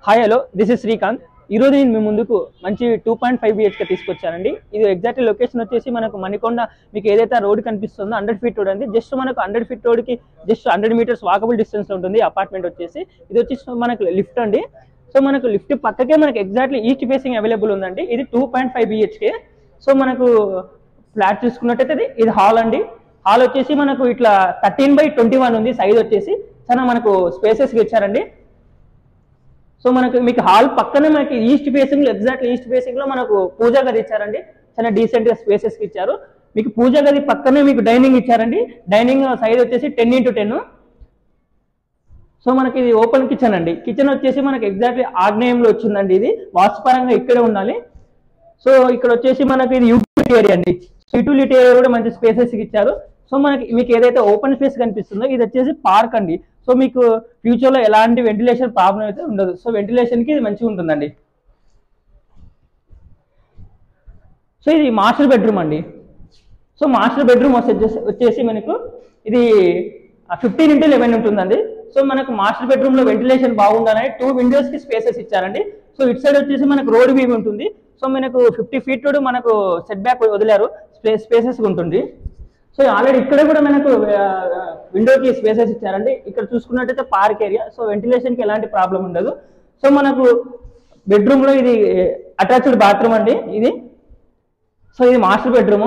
hi hello this is Srikanth ఈరోజు నేను మీ ముందుకు మంచి టూ పాయింట్ ఫైవ్ బిహెచ్కే తీసుకొచ్చానండి ఇది ఎగ్జాక్ట్ లొకేషన్ వచ్చేసి మనకు మణికొండ మీకు ఏదైతే రోడ్ కనిపిస్తుందో హండ్రెడ్ ఫీట్ రోడ్ అండి జస్ట్ మనకు హండ్రెడ్ ఫీట్ రోడ్కి జస్ట్ హండ్రెడ్ మీటర్స్ వాకబుల్ డిస్టెన్స్లో ఉంటుంది అపార్ట్మెంట్ వచ్చేసి ఇది వచ్చేసి మనకు లిఫ్ట్ అండి సో మనకు లిఫ్ట్ పక్కకే మనకి ఎగ్జాక్ట్లీ ఈస్ట్ ఫేసింగ్ అవైలబుల్ ఉందండి ఇది two point five BHK so మనకు ఫ్లాట్ చూసుకున్నట్టయితే ఇది ఇది హాల్ అండి హాల్ వచ్చేసి మనకు ఇట్లా థర్టీన్ బై ట్వంటీ వన్ ఉంది సైజ్ వచ్చేసి చాలా మనకు స్పేసెస్కి ఇచ్చారండి సో మనకు మీకు హాల్ పక్కనే మనకి ఈస్ట్ ఫేసింగ్ లో ఎగ్జాక్ట్ ఈస్ట్ ఫేసింగ్ లో మనకు పూజా గది ఇచ్చారండి చాలా డీసెంట్ గా స్పేసెస్ కి ఇచ్చారు మీకు పూజా గది పక్కనే మీకు డైనింగ్ ఇచ్చారండి డైనింగ్ సైజ్ వచ్చేసి టెన్ ఇంటూ టెన్ సో మనకి ఇది ఓపెన్ కిచెన్ అండి కిచెన్ వచ్చేసి మనకి ఎగ్జాక్ట్లీ ఆగ్నేయంలో వచ్చిందండి ఇది వాస్తుపరంగా ఇక్కడే ఉండాలి సో ఇక్కడ వచ్చేసి మనకి ఇది యూటిలిటీ ఏరియా అండి యూటిలిటీ ఏరియా కూడా మంచి స్పేసెస్ ఇచ్చారు సో మనకి మీకు ఏదైతే ఓపెన్ స్పేస్ కనిపిస్తుందో ఇది వచ్చేసి పార్క్ అండి సో మీకు ఫ్యూచర్ లో ఎలాంటి వెంటిలేషన్ ప్రాబ్లం అయితే ఉండదు సో వెంటిలేషన్ కి ఇది మంచిగా ఉంటుందండి సో ఇది మాస్టర్ బెడ్రూమ్ అండి సో మాస్టర్ బెడ్రూమ్ వచ్చేసి వచ్చేసి మనకు ఇది ఫిఫ్టీన్ ఇంటూ లెవెన్ ఉంటుందండి సో మనకు మాస్టర్ బెడ్రూమ్ లో వెంటిలేషన్ బాగుండాలని టూ విండోస్ కి స్పేసెస్ ఇచ్చారండి సో ఇటు సైడ్ వచ్చేసి మనకు రోడ్ వ్యూ ఉంటుంది సో మనకు ఫిఫ్టీ ఫీట్ రోడ్ మనకు సెట్ బ్యాక్ వదిలారు స్పేస్ స్పేసెస్ ఉంటుంది సో ఆల్రెడీ ఇక్కడ కూడా మనకు విండోకి స్పేసెస్ ఇచ్చారండి ఇక్కడ చూసుకున్నట్టయితే పార్క్ ఏరియా సో వెంటిలేషన్ కి ఎలాంటి ప్రాబ్లం ఉండదు సో మనకు బెడ్రూమ్ లో ఇది అటాచ్డ్ బాత్రూమ్ అండి ఇది సో ఇది మాస్టర్ బెడ్రూమ్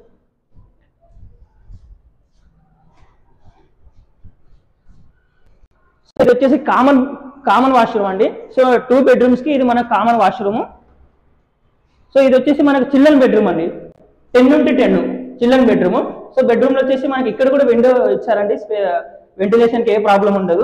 సో ఇది వచ్చేసి కామన్ కామన్ వాష్రూమ్ అండి సో టూ బెడ్రూమ్స్ కి ఇది మన కామన్ వాష్రూమ్ సో ఇది వచ్చేసి మనకు చిల్డ్రన్ బెడ్రూమ్ అండి టెన్ నుండి ten children bedroom so bedroom లో వచ్చేసి మనకి ఇక్కడ కూడా విండో ఇచ్చారండి వెంటిలేషన్ కి ఏ ప్రాబ్లం ఉండదు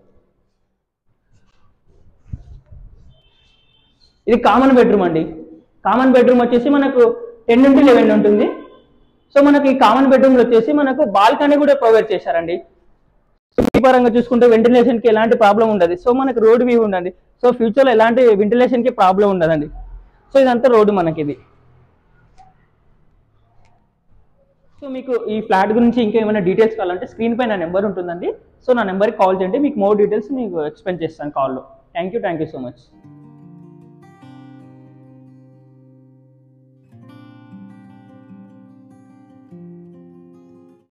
ఇది కామన్ బెడ్రూమ్ అండి కామన్ బెడ్రూమ్ వచ్చేసి మనకు టెన్ నుండి లెవెన్ ఉంటుంది సో మనకి ఈ కామన్ బెడ్రూమ్ లో వచ్చేసి మనకు బాల్కనీ కూడా ప్రొవైడ్ చేశారండి సో ఈ పరంగా చూసుకుంటే వెంటిలేషన్ కి ఎలాంటి ప్రాబ్లం ఉండదు సో మనకి రోడ్ వ్యూ ఉండండి సో ఫ్యూచర్ లో ఎలాంటి వెంటిలేషన్ కి ప్రాబ్లం ఉండదండి సో ఇదంతా రోడ్డు మనకి ఇది సో మీకు ఈ ఫ్లాట్ గురించి ఇంకా ఏమైనా డీటెయిల్స్ కావాలంటే స్క్రీన్ పై నా నెంబర్ ఉంటుందండి సో నా నెంబర్కి కాల్ చేయండి మీకు మోర్ డీటెయిల్స్ మీకు ఎక్స్ప్లెయిన్ చేస్తాను కాల్లో thank you thank you so much